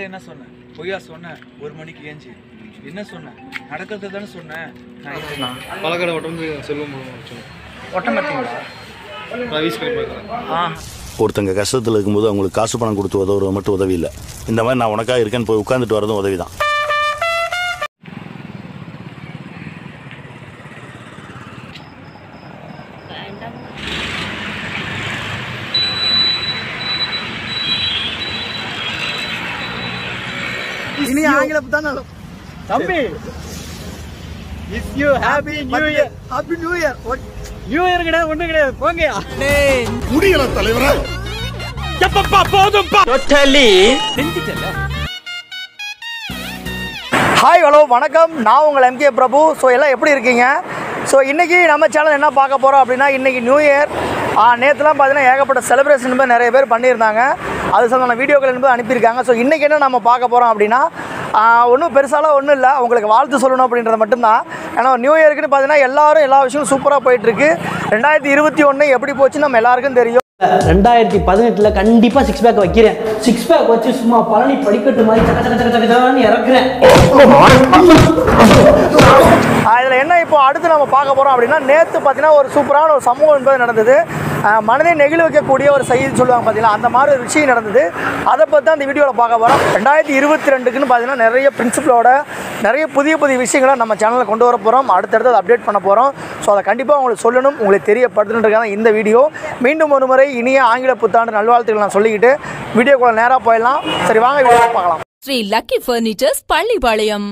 என்கிட்ட என்ன சொன்ன பொய்யா சொன்ன ஒரு மணிக்கு ஏஞ்சி என்ன சொன்ன நடக்கிறத தானே சொன்னேன் நான் இது- பாலக்காடு வட்டம் செல்வம் சொன்னேன் ஒட்ட மாட்டீங்களா நான் வீஸ் பண்ணி பார்க்குறேன் ஆ ஒருத்தங்க கஷ்டத்தில் இருக்கும்போது அவங்களுக்கு காசு பணம் கொடுத்து உதவுறது மட்டும் உதவி இல்லை இந்த மாதிரி நான் உனக்காக இருக்கேன்னு போய் உட்காந்துட்டு வரதும் உதவி தான் இனி ஆங்கிலம் தான் நல்லா தம்பி is you happy new year happy new year new year கிடையாது ஒண்ணு கிடையாது போங்கயா முடியல தலைவரா எப்பப்பா போதும்பா டோட்டலி செஞ்சுட்டல ஹாய் ஹலோ வணக்கம் நான் உங்கள் எம்கே பிரபு ஸோ எல்லாம் எப்படி இருக்கீங்க ஸோ இன்றைக்கி நம்ம சேனல் என்ன பார்க்க போகிறோம் அப்படின்னா இன்றைக்கி நியூ இயர் நேற்றுலாம் பார்த்தீங்கன்னா ஏகப்பட்ட செலிப்ரேஷன் போய் நிறைய பேர் பண்ணியிருந்தாங்க அது சம்மந்தமான வீடியோக்கள் என்பது அனுப்பியிருக்காங்க ஸோ இன்றைக்கி என்ன நம்ம பார்க்க போகிறோம் அப்படின்னா ஒன்றும் பெருசாலாம் ஒன்றும் இல்லை உங்களுக்கு வாழ்த்து சொல்லணும் அப்படின்றது மட்டும்தான் ஏன்னா நியூ இயருக்குன்னு பார்த்தீங்கன்னா எல்லாரும் எல்லா விஷயமும் சூப்பராக போயிட்டுருக்கு ரெண்டாயிரத்தி இருபத்தி ஒன்று எப்படி போச்சுன்னு நம்ம எல்லாருக்கும் தெரியும் ரெண்டாயிரத்தி பதினெட்டில் கண்டிப்பாக சிக்ஸ் பேக் வைக்கிறேன் சிக்ஸ் பேக் வச்சு சும்மா பழனி படிக்கட்டு மாதிரி சக்க சக்க சக்க சக்கன்னு இறக்குறேன் இதில் என்ன இப்போ அடுத்து நம்ம பார்க்க போகிறோம் அப்படின்னா நேற்று பார்த்தீங்கன்னா ஒரு சூப்பரான ஒரு சம்பவம் என்பது நடந்தது ஆஹ் மனதை நெகிழ வைக்கக்கூடிய ஒரு செய்தி சொல்லுவாங்க பார்த்தீங்கன்னா அந்த மாதிரி ஒரு விஷயம் நடந்தது அதை பற்றி தான் இந்த வீடியோவில் பார்க்க போகிறோம் ரெண்டாயிரத்தி இருபத்தி ரெண்டுக்குன்னு பார்த்தீங்கன்னா நிறைய பிரின்சிபலோட நிறைய புதிய புதிய விஷயங்களை நம்ம சேனலில் கொண்டு வர போகிறோம் அடுத்தடுத்து அதை அப்டேட் பண்ண போகிறோம் ஸோ அதை கண்டிப்பாக உங்களுக்கு சொல்லணும் உங்களுக்கு தெரியப்படுத்தணுன்றதுக்காக தான் இந்த வீடியோ மீண்டும் ஒரு முறை இனிய ஆங்கில புத்தாண்டு நல்வாழ்த்துக்கள் நான் சொல்லிக்கிட்டு வீடியோக்குள்ள நேராக போயிடலாம் சரி வாங்க வீடியோ பார்க்கலாம் ஸ்ரீ லக்கி ஃபர்னிச்சர்ஸ் பள்ளிப்பாளையம்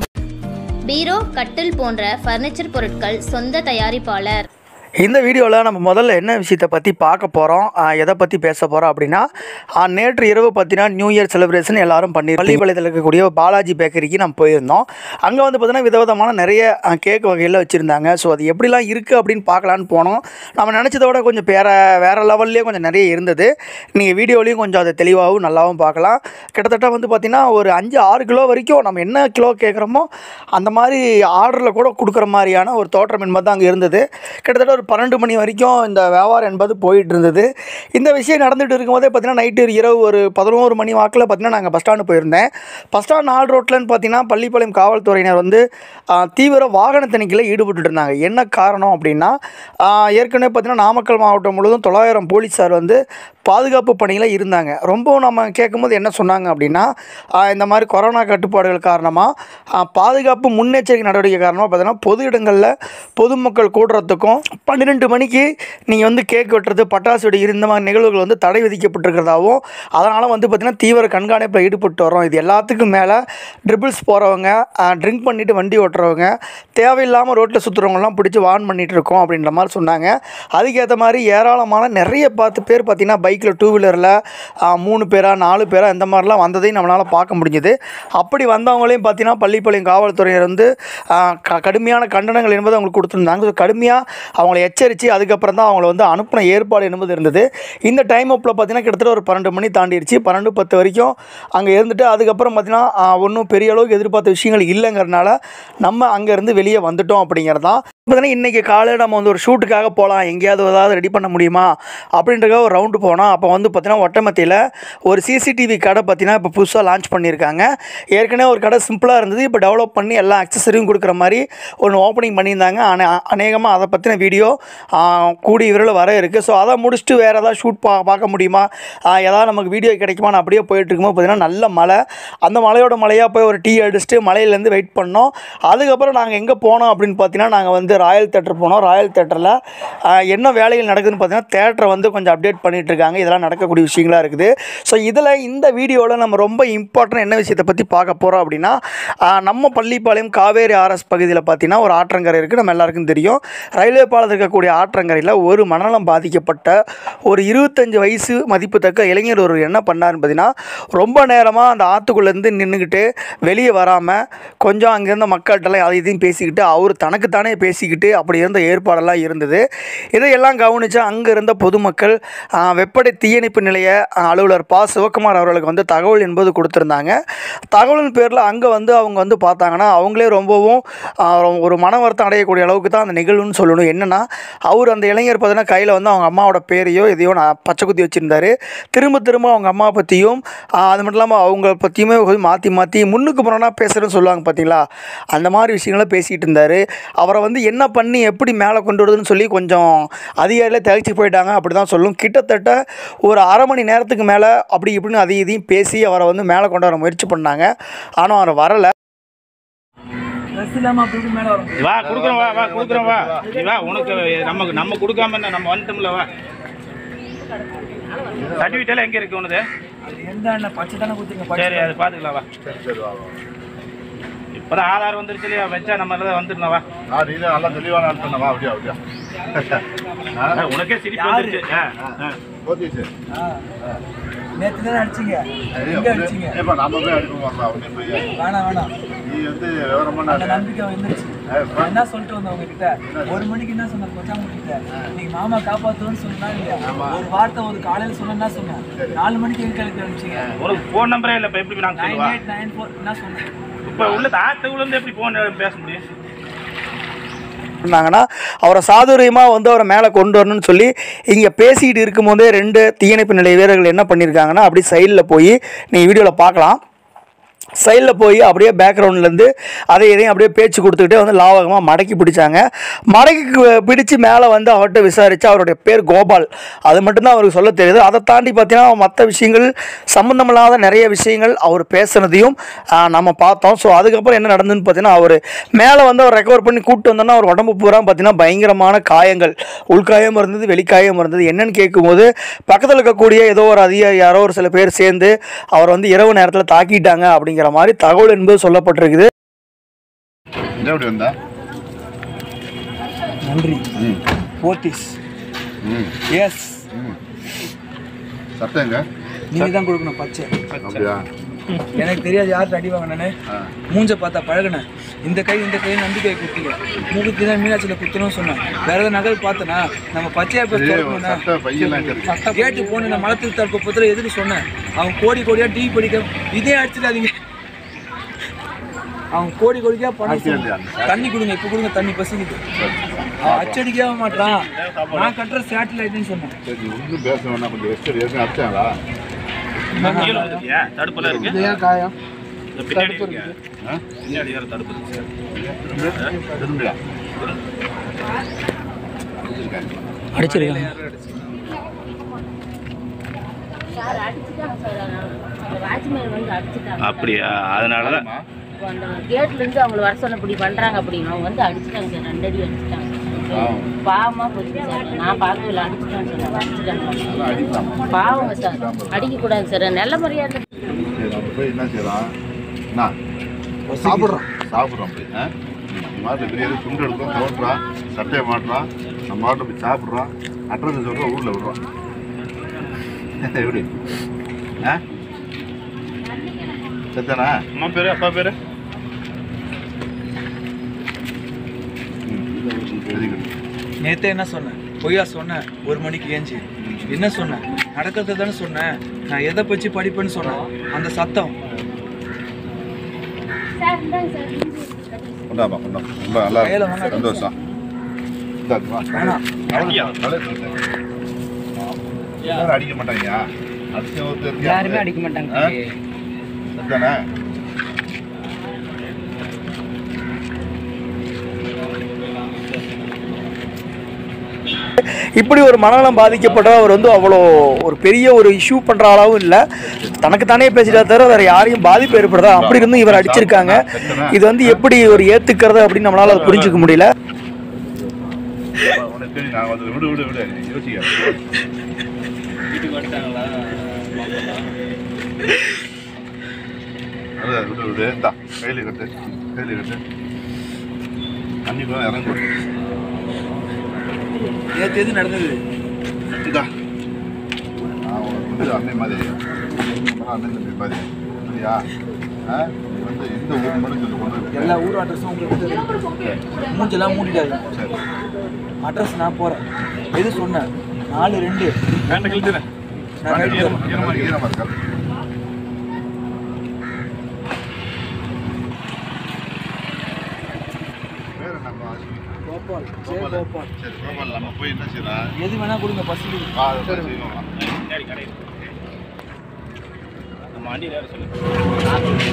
பீரோ கட்டில் போன்ற ஃபர்னிச்சர் பொருட்கள் சொந்த தயாரிப்பாளர் இந்த வீடியோவில் நம்ம முதல்ல என்ன விஷயத்தை பற்றி பார்க்க போகிறோம் எதை பற்றி பேச போகிறோம் அப்படின்னா ஆ, நேற்று இரவு பார்த்தீங்கன்னா நியூ இயர் செலிப்ரேஷன் எல்லாரும் பண்ணி பள்ளிப்பாளையத்தில் இருக்கக்கூடிய பாலாஜி பேக்கரிக்கு நம்ம போயிருந்தோம் அங்கே வந்து பார்த்தீங்கன்னா விதவிதமான நிறைய ஆ, கேக் வகையில் வச்சுருந்தாங்க ஸோ அது எப்படிலாம் இருக்குது அப்படின்னு பார்க்கலான்னு போனோம் நம்ம நினச்சதை விட கொஞ்சம் வேறு வேறு லெவல்லே கொஞ்சம் நிறைய இருந்தது நீங்கள் வீடியோலையும் கொஞ்சம் அதை தெளிவாகவும் நல்லாவும் பார்க்கலாம் கிட்டத்தட்ட வந்து பார்த்திங்கன்னா ஒரு அஞ்சு ஆறு கிலோ வரைக்கும் நம்ம என்ன கிலோ கேட்குறோமோ அந்த மாதிரி ஆர்டரில் கூட கொடுக்குற மாதிரியான ஒரு தோற்றம் என்பது தான் அங்கே இருந்தது கிட்டத்தட்ட ஒரு பன்னெண்டு மணி வரைக்கும் இந்த வியாபாரம் என்பது போயிட்டு இருந்தது இந்த விஷயம் நடந்துட்டு இருக்கும்போதே பார்த்தீங்கன்னா நைட்டு இரவு ஒரு பதினோரு மணி வாக்கில் பார்த்தீங்கன்னா நாங்கள் பஸ் ஸ்டாண்டு போயிருந்தேன் பஸ் ஸ்டாண்ட் நாலு ரோட்லன்னு பார்த்தீங்கன்னா பள்ளிப்பாளையம் காவல்துறையினர் வந்து ஆ, தீவிர வாகன தணிக்கையில் ஈடுபட்டு இருந்தாங்க என்ன காரணம் அப்படின்னா ஆ, ஏற்கனவே பார்த்தீங்கன்னா நாமக்கல் மாவட்டம் முழுவதும் தொள்ளாயிரம் போலீஸார் வந்து பாதுகாப்பு பணியில் இருந்தாங்க ரொம்பவும் நம்ம கேட்கும்போது என்ன சொன்னாங்க அப்படின்னா ஆ, இந்த மாதிரி கொரோனா கட்டுப்பாடுகள் காரணமாக பாதுகாப்பு முன்னெச்சரிக்கை நடவடிக்கை காரணமாக பார்த்தீங்கன்னா பொது இடங்களில் பொதுமக்கள் கூடுறதுக்கும் பன்னிரெண்டு மணிக்கு நீங்கள் வந்து கேக் வெட்டுறது பட்டாசு வெடி இந்த மாதிரி நிகழ்வுகள் வந்து தடை விதிக்கப்பட்டிருக்கிறதாகவும் அதனால் வந்து பார்த்திங்கன்னா தீவிர கண்காணிப்பில் ஈடுபட்டு வரோம் இது எல்லாத்துக்கும் மேலே ட்ரிபிள்ஸ் போகிறவங்க ட்ரிங்க் பண்ணிவிட்டு வண்டி ஓட்டுறவங்க தேவையில்லாமல் ரோட்டில் சுற்றுறவங்கலாம் பிடிச்சி வார்ன் பண்ணிகிட்டு இருக்கோம் அப்படின்ற மாதிரி சொன்னாங்க அதுக்கேற்ற மாதிரி ஏராளமான நிறைய பார்த்து பேர் பார்த்திங்கன்னா பைக்கில் டூ வீலரில் மூணு பேரா நாலு பேரா இந்த மாதிரிலாம் வந்ததையும் நம்மளால் பார்க்க முடிஞ்சுது அப்படி வந்தவங்களையும் பார்த்தீங்கன்னா பள்ளிப்பாளையம் காவல்துறையினர் வந்து ஆ, க- கடுமையான கண்டனங்கள் என்பது அவங்களுக்கு கொடுத்துருந்தாங்க ஸோ கடுமையாக அவங்களை எச்சரித்து அதுக்கப்புறம் தான் அவங்கள வந்து அனுப்பின ஏற்பாடு என்பது இருந்தது இந்த டைம் அப்பில் பார்த்தீங்கன்னா கிட்டத்தட்ட ஒரு பன்னெண்டு மணி தாண்டிடுச்சு பன்னெண்டு பத்து வரைக்கும் அங்கே இருந்துட்டு அதுக்கப்புறம் பார்த்தீங்கன்னா ஒன்றும் பெரிய அளவுக்கு எதிர்பார்த்த விஷயங்கள் இல்லைங்கிறனால நம்ம அங்கேருந்து வெளியே வந்துட்டோம் அப்படிங்கிறது தான் பார்த்தீங்கன்னா இன்றைக்கி காலையில் நம்ம வந்து ஒரு ஷூட்டுக்காக போகலாம் எங்கேயாவது ஏதாவது ரெடி பண்ண முடியுமா அப்படின்றக்காக ஒரு ரவுண்டு போனோம் அப்போ வந்து பார்த்தீங்கன்னா ஒட்டமத்தியில் ஒரு சிசிடிவி கடை பார்த்தீங்கன்னா இப்போ புதுசாக லான்ச் பண்ணியிருக்காங்க ஏற்கனவே ஒரு கடை சிம்பிளாக இருந்தது இப்போ டெவலப் பண்ணி எல்லா அக்சசரியும் கொடுக்குற மாதிரி ஒன்று ஓப்பனிங் பண்ணியிருந்தாங்க ஆனால் அநேகமாக அதை பற்றின வீடியோ கூடி விரைவில் வர இருக்குது ஸோ அதை முடிச்சுட்டு வேறு ஏதாவது ஷூட் பா பார்க்க முடியுமா ஆ, ஏதாவது நமக்கு வீடியோ கிடைக்குமா நான் அப்படியே போயிட்டு இருக்கும்போது பார்த்தீங்கன்னா நல்ல மழை அந்த மலையோட மலையாக போய் ஒரு டீ அடிச்சுட்டு மலையிலேருந்து வெயிட் பண்ணோம் அதுக்கப்புறம் நாங்கள் எங்கே போனோம் அப்படின்னு பார்த்தீங்கன்னா நாங்கள் வந்து ராயல் தேட்டர் போனோம் ராயல் தேட்டரில் என்ன வேலைகள் நடக்குதுன்னு பார்த்தீங்கன்னா தேட்டரை வந்து கொஞ்சம் அப்டேட் பண்ணிட்டு இருக்காங்க இதெல்லாம் நடக்கக்கூடிய விஷயங்களா இருக்குது ஸோ இதில் இந்த வீடியோவில் நம்ம ரொம்ப இம்பார்ட்டன்ட் என்ன விஷயத்தை பற்றி பார்க்க போகிறோம் அப்படின்னா ஆ, நம்ம பள்ளிப்பாளையம் காவேரி ஆர்எஸ் பகுதியில் பார்த்தீங்கன்னா ஒரு ஆற்றங்கரை இருக்குது நம்ம எல்லாருக்கும் தெரியும் ரயில்வே பாலத்தில் இருக்கக்கூடிய ஆற்றங்கரையில் ஒரு மனநலம் பாதிக்கப்பட்ட ஒரு இருபத்தஞ்சு வயசு மதிப்புத்தக்க இளைஞர் ஒரு என்ன பண்ணாருன்னு பார்த்தீங்கன்னா ரொம்ப நேரமாக அந்த ஆற்றுக்குள்ளேருந்து நின்றுக்கிட்டு வெளியே வராமல் கொஞ்சம் அங்கேருந்த மக்கள்கிட்டலாம் அதை இதையும் பேசிக்கிட்டு அவர் தனக்குத்தானே பேசி பேசிக்கிட்டு அப்படி இருந்த ஏற்பாடெல்லாம் இருந்தது இதையெல்லாம் கவனித்து அங்கே இருந்த பொதுமக்கள் ஆ, வெப்படை தீயணைப்பு நிலைய ஆ, அலுவலர் பா சிவகுமார் அவர்களுக்கு வந்து தகவல் என்பது கொடுத்துருந்தாங்க தகவலின் பேரில் அங்கே வந்து அவங்க வந்து பார்த்தாங்கன்னா அவங்களே ரொம்பவும் ஆ, ரொ- ஒரு மன வருத்தம் அடையக்கூடிய அளவுக்கு தான் அந்த நிகழ்வுன்னு சொல்லணும் என்னென்னா அவர் அந்த இளைஞர் பார்த்தீங்கன்னா கையில் வந்து அவங்க அம்மாவோட பேரையோ எதையோ நான் பச்சை குத்தி வச்சுருந்தாரு திரும்ப திரும்ப அவங்க அம்மா பற்றியும் அது மட்டும் இல்லாமல் அவங்க பற்றியுமே மாற்றி மாற்றி முன்னுக்கு புறனா பேசுகிறேன்னு சொல்லுவாங்க பார்த்தீங்களா அந்த மாதிரி விஷயங்களை பேசிகிட்டு இருந்தார் அவரை வந்து என்ன பண்ணி எப்படி மேலே கொண்டு வருதுன்னு சொல்லி கொஞ்சம் அதிகாரியில் தெளிச்சு போயிட்டாங்க அப்படி தான் சொல்லும் கிட்டத்தட்ட ஒரு அரை மணி நேரத்துக்கு மேலே அப்படி இப்படின்னு அதையும் இதையும் பேசி அவரை வந்து மேலே கொண்டு வர முயற்சி பண்ணாங்க ஆனால் அவர் வரலை ட்ரெஸ் இல்லாமல் அப்படி இப்படி மேலே வரும் வா கொடுக்குறோம் வா வா கொடுக்குறோம் வா நீ வா உனக்கு நமக்கு நம்ம கொடுக்காம என்ன நம்ம வந்துட்டோம்ல வா சர்டிஃபிகேட் எல்லாம் எங்க இருக்கு உனது அது எந்த அண்ணன் பச்சை தானே கொடுத்துருங்க சரி அது பாத்துக்கலாம் வா இப்பதான் ஆதார் வந்துருச்சு இல்லையா வச்சா நம்ம எல்லாம் வந்துடலாம் வா நான் நீ தான் நல்லா தெளிவான ஆள் வா அப்படியா அப்படியா ஆ, உனக்கே சிரிப்பு வந்துருச்சு ஆ, ஆ. போத்தீஸ் நேற்று தானே அடிச்சிங்க எங்கே அடிச்சிங்க ஏப்பா நாம போய் அடிப்போம் அவனே போய் வேணாம் வேணாம் நீ வந்து விவரமான அந்த ஆளு. நம்பிக்கை வந்துருச்சு நான் என்ன சொல்லிட்டு வந்தேன் உங்ககிட்ட ஒரு மணிக்கு என்ன சொன்னேன் கொச்சாங்க கிட்ட நீங்க மாமா காப்பாத்துவோன்னு சொன்னா இல்லையா ஒரு வார்த்தை ஒரு காலையில சொன்னா சொன்னேன் நாலு மணிக்கு எங்க கிளம்பி அனுப்பிச்சிங்க உனக்கு ஃபோன் நம்பரே இல்லை இப்போ எப்படி நாங்கள் நைன் சொல்லுவா எயிட் நைன் ஃபோர் என்ன சொன்னேன் இப்போ உள்ள தாத்துக்குள்ள இருந்து எப்படி ஃபோன் பேச முடியும் இருந்தாங்கன்னா அவரை சாதுரியமாக வந்து அவரை மேலே கொண்டு வரணும்னு சொல்லி இங்கே பேசிக்கிட்டு இருக்கும்போதே ரெண்டு தீயணைப்பு நிலைய வீரர்கள் என்ன பண்ணியிருக்காங்கன்னா அப்படி சைடில் போய் நீங்கள் வீடியோவில் பார்க்கலாம் சைடில் போய் அப்படியே பேக்ரவுண்ட்லேருந்து அதை இதையும் அப்படியே பேச்சு கொடுத்துக்கிட்டே வந்து லாவகமாக மடக்கி பிடிச்சாங்க மடக்கி கு- பிடிச்சு மேலே வந்து அவர்கிட்ட விசாரித்து அவருடைய பேர் கோபால் அது மட்டும்தான் அவருக்கு சொல்ல தெரியுது அதை தாண்டி பார்த்தீங்கன்னா மற்ற விஷயங்கள் சம்மந்தமில்லாத நிறைய விஷயங்கள் அவர் பேசுனதையும் ஆ, நம்ம பார்த்தோம் ஸோ அதுக்கப்புறம் என்ன நடந்ததுன்னு பார்த்தீங்கன்னா அவர் மேலே வந்து அவர் ரெக்கவர் பண்ணி கூப்பிட்டு வந்தோன்னா அவர் உடம்பு பூரா பார்த்தீங்கன்னா பயங்கரமான காயங்கள் உள்காயம் இருந்தது வெளிக்காயம் இருந்தது என்னன்னு கேட்கும்போது பக்கத்தில் இருக்கக்கூடிய ஏதோ ஒரு அதிகாரி யாரோ ஒரு சில பேர் சேர்ந்து அவர் வந்து இரவு நேரத்தில் தாக்கிட்டாங்க அப்படிங்கிற மாதிரி தகவல் என்பது சொல்லப்பட்டிருக்குது என்ன எப்படி வந்தா நன்றி ம் போத்தீஸ் ம் எஸ் ம் சட்டம் எங்க நீங்க தான் கொடுக்கணும் பச்சை அப்படியா எனக்கு தெரியாது யார்கிட்ட அடி வாங்கினேன்னு ஆ. மூஞ்ச பார்த்தா பழகினேன் இந்த கை இந்த கை நம்பிக்கை குத்திங்க மூக்குத்தி தான் மீனாட்சியில் குத்தணும்னு சொன்னேன் வேற ஏதாவது நகல் பார்த்தனா நம்ம பச்சையா பேச சரி, திறக்கணும்னா சட்டை பையெல்லாம் எங்க இருக்கு கேட்டு போன நான் மலத்தில் தடுப்பு பத்திரம் எதுக்கு சொன்னேன் அவன் கோடி கோடியா டீ படிக்க இதே அடிச்சிடாதீங்க அவன் கோடி கோடிக்கா பண்ண ஆட்சி இல்லையா? தண்ணி கொடுங்க இப்ப கொடுங்க தண்ணி பசிக்குது அவன் அச்சடிக்கவே மாட்டான் நான் கட்டுற சேட்டலைட்னு சொன்னேன் சரி ஒன்றும் பேச வேணாம் கொஞ்சம் ரெஸ்ட் ஏற்கனவே அடிச்சாங்களா கீழே வந்துருக்கியா தடுப்பெல்லாம் இருக்கு ஏன் காயம் இந்த பின்னாடி இருக்கு ஆ? பின்னாடி வேற தடுப்பு இருக்கு திரும்பியா அடிச்சிருக்காங்க சார் அடிச்சுட்டாங்க சார் வாட்ச்மேன் வந்து அடிச்சுட்டாங்க அப்படியா அதனால தான் இப்போ அந்த கேட்ல இருந்து அவங்கள வர சொன்ன இப்படி பண்றாங்க அப்படின்னு அவங்க வந்து அடிச்சுட்டாங்க சார் ரெண்டு அடி அடிச்சுட்டாங்க பாவமா போச்சு சார் நான் பார்க்கவே இல்லை அடிச்சுட்டாங்க சார் அடிச்சுட்டாங்க அடிக்கலாம் பாவங்க சார் அடிக்க கூடாது சார் நல்ல மரியாதை சரி நம்ம போய் என்ன செய்யலாம் என்ன சாப்பிட்றோம் சாப்பிட்றோம் போய் ஆ நம்ம மாட்டில் பிரியாணி துண்டு எடுக்கிறோம் தோட்டுறான் சட்டையை மாட்டுறான் நம்ம மாட்டில் போய் சாப்பிட்றோம் அட்ரஸ் சொல்கிறோம் ஊரில் விடுறோம் எப்படி ஆ செத்தானா அம்மா பேரு அப்பா பேரு எழுதிக்கிட்டு நேத்தே என்ன சொன்னேன் பொய்யா சொன்னேன் ஒரு மணிக்கு ஏஞ்சி என்ன சொன்னேன் நடக்கிறத தானே சொன்னேன் நான் எதை பற்றி படிப்பேன்னு சொன்னேன் அந்த சத்தம் கொண்டாமா கொண்டா ரொம்ப நல்லா கையில இருக்கு. வாங்க. சந்தோஷம் இந்தாங்க, வா. வேணாம். அடியா? நல்லது சொல்லுங்க. யாரும் அடிக்க மாட்டாங்க அடிச்ச ஒருத்தர் யாருமே அடிக்க மாட்டாங்க சரிதானே இப்படி ஒரு மனநலம் பாதிக்கப்பட்ட அவர் வந்து அவ்வளோ ஒரு பெரிய ஒரு இஷ்யூ பண்ணுற அளவும் இல்லை தனக்கு தானே பேசிட்டா தவிர வேறு யாரையும் பாதிப்பு ஏற்படுதா அப்படி இருந்தும் இவர் அடிச்சிருக்காங்க இது வந்து எப்படி ஒரு ஏற்றுக்கிறது அப்படின்னு நம்மளால் அதை புரிஞ்சுக்க முடியல உனக்கு தெரியும் நான் வந்து விடு விடு விடு நீ யோசிக்க அதான் விடு விடு இந்தா கையில் கட்டு கையில் கட்டு தண்ணி கூட இறங்க நேற்று எது நடந்தது இந்தா நான் உனக்கு வந்து அன்னை மாதிரி அண்ணன் தம்பி மாதிரி சரியா ஆ? நீ வந்து எந்த ஊர் மட்டும் சொல்லி கொண்டு வர. எல்லா ஊர் அட்ரஸும் உங்களுக்கு தெரியும். மூஞ்செல்லாம் மூடிட்டாரு அட்ரஸ் நான் போறேன் எது சொன்னேன் நாலு ரெண்டு நான் கழிக்கிறேன் ஈரமா ஈரமா இருக்கா வேற நம்ம கோபால் ஜே கோபால். கோபால் சரி கோபால் நம்ம போய் என்ன செய்யலாம் எது வேணா கொடுங்க பஸ்ஸுக்கு வா, அதை போய் செய்வோம். சரி கடையில் நம்ம வண்டியில் வேறு சொல்லு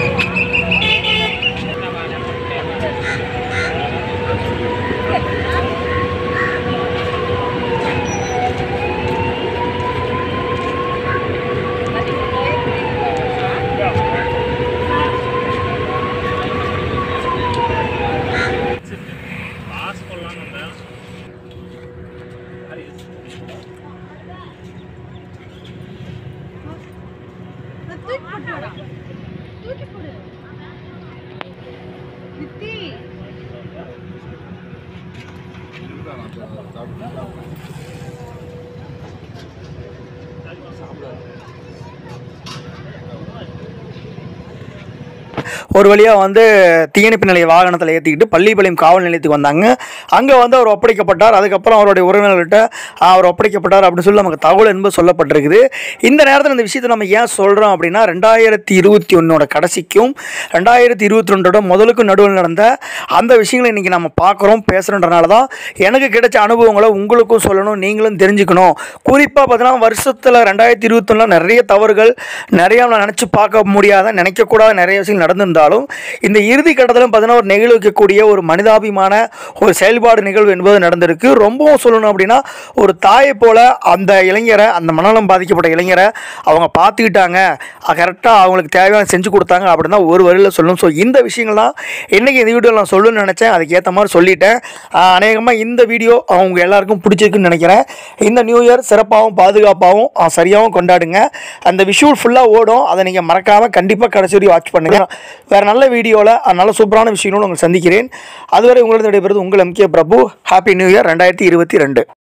ஒரு வழியாக வந்து தீயணைப்பு நிலைய வாகனத்தில் ஏற்றிக்கிட்டு பள்ளிப்பாளையம் காவல் நிலையத்துக்கு வந்தாங்க அங்கே வந்து அவர் ஒப்படைக்கப்பட்டார் அதுக்கப்புறம் அவருடைய உறவினர்கள்ட்ட அவர் ஒப்படைக்கப்பட்டார் அப்படின்னு சொல்லி நமக்கு தகவல் என்பது சொல்லப்பட்டிருக்குது இந்த நேரத்தில் இந்த விஷயத்தை நம்ம ஏன் சொல்கிறோம் அப்படின்னா ரெண்டாயிரத்தி இருபத்தி ஒன்றோட கடைசிக்கும் ரெண்டாயிரத்தி இருபத்தி ரெண்டோட முதலுக்கும் நடுவில் நடந்த அந்த விஷயங்களை இன்றைக்கி நம்ம பார்க்குறோம் பேசுகிறன்றனால தான் எனக்கு கிடைச்ச அனுபவங்களை உங்களுக்கும் சொல்லணும் நீங்களும் தெரிஞ்சுக்கணும் குறிப்பாக பார்த்தீங்கன்னா வருஷத்தில் ரெண்டாயிரத்தி இருபத்தொன்னில் நிறைய தவறுகள் நிறைய நம்ம நினச்சி பார்க்க முடியாத நினைக்கக்கூடாத நிறைய விஷயங்கள் நடந்திருந்தாலும் இந்த இறுதி கட்டத்தில் பார்த்தீங்கன்னா ஒரு நெகிழ்விக்கக்கூடிய ஒரு மனிதாபிமான ஒரு செயல்பாடு நிகழ்வு என்பது நடந்திருக்கு ரொம்பவும் சொல்லணும் அப்படின்னா ஒரு தாயை போல அந்த இளைஞரை அந்த மனநலம் பாதிக்கப்பட்ட இளைஞரை அவங்க பார்த்துக்கிட்டாங்க கரெக்டாக அவங்களுக்கு தேவையான செஞ்சு கொடுத்தாங்க அப்படின்னு தான் ஒரு வரியில் சொல்லணும் ஸோ இந்த விஷயங்கள் தான் இன்றைக்கி இந்த வீடியோ நான் சொல்லணும்னு நினச்சேன் அதுக்கேற்ற மாதிரி சொல்லிட்டேன் அநேகமாக இந்த வீடியோ அவங்க எல்லாருக்கும் பிடிச்சிருக்குன்னு நினைக்கிறேன் இந்த நியூ இயர் சிறப்பாகவும் பாதுகாப்பாகவும் ஆ, சரியாகவும் கொண்டாடுங்க அந்த விஷுவல் ஃபுல்லாக ஓடும் அதை நீங்கள் மறக்காமல் கண்டிப்பாக கடைசி வரையும் வாட்ச் பண்ணுங்கள் வேறு நல்ல வீடியோவில் நல்ல சூப்பரான விஷயங்களோடு உங்களை சந்திக்கிறேன் அதுவரை உங்களது விடைபெறுவது உங்கள் MK Prabhu happy new year ரெண்டாயிரத்தி இருபத்தி ரெண்டு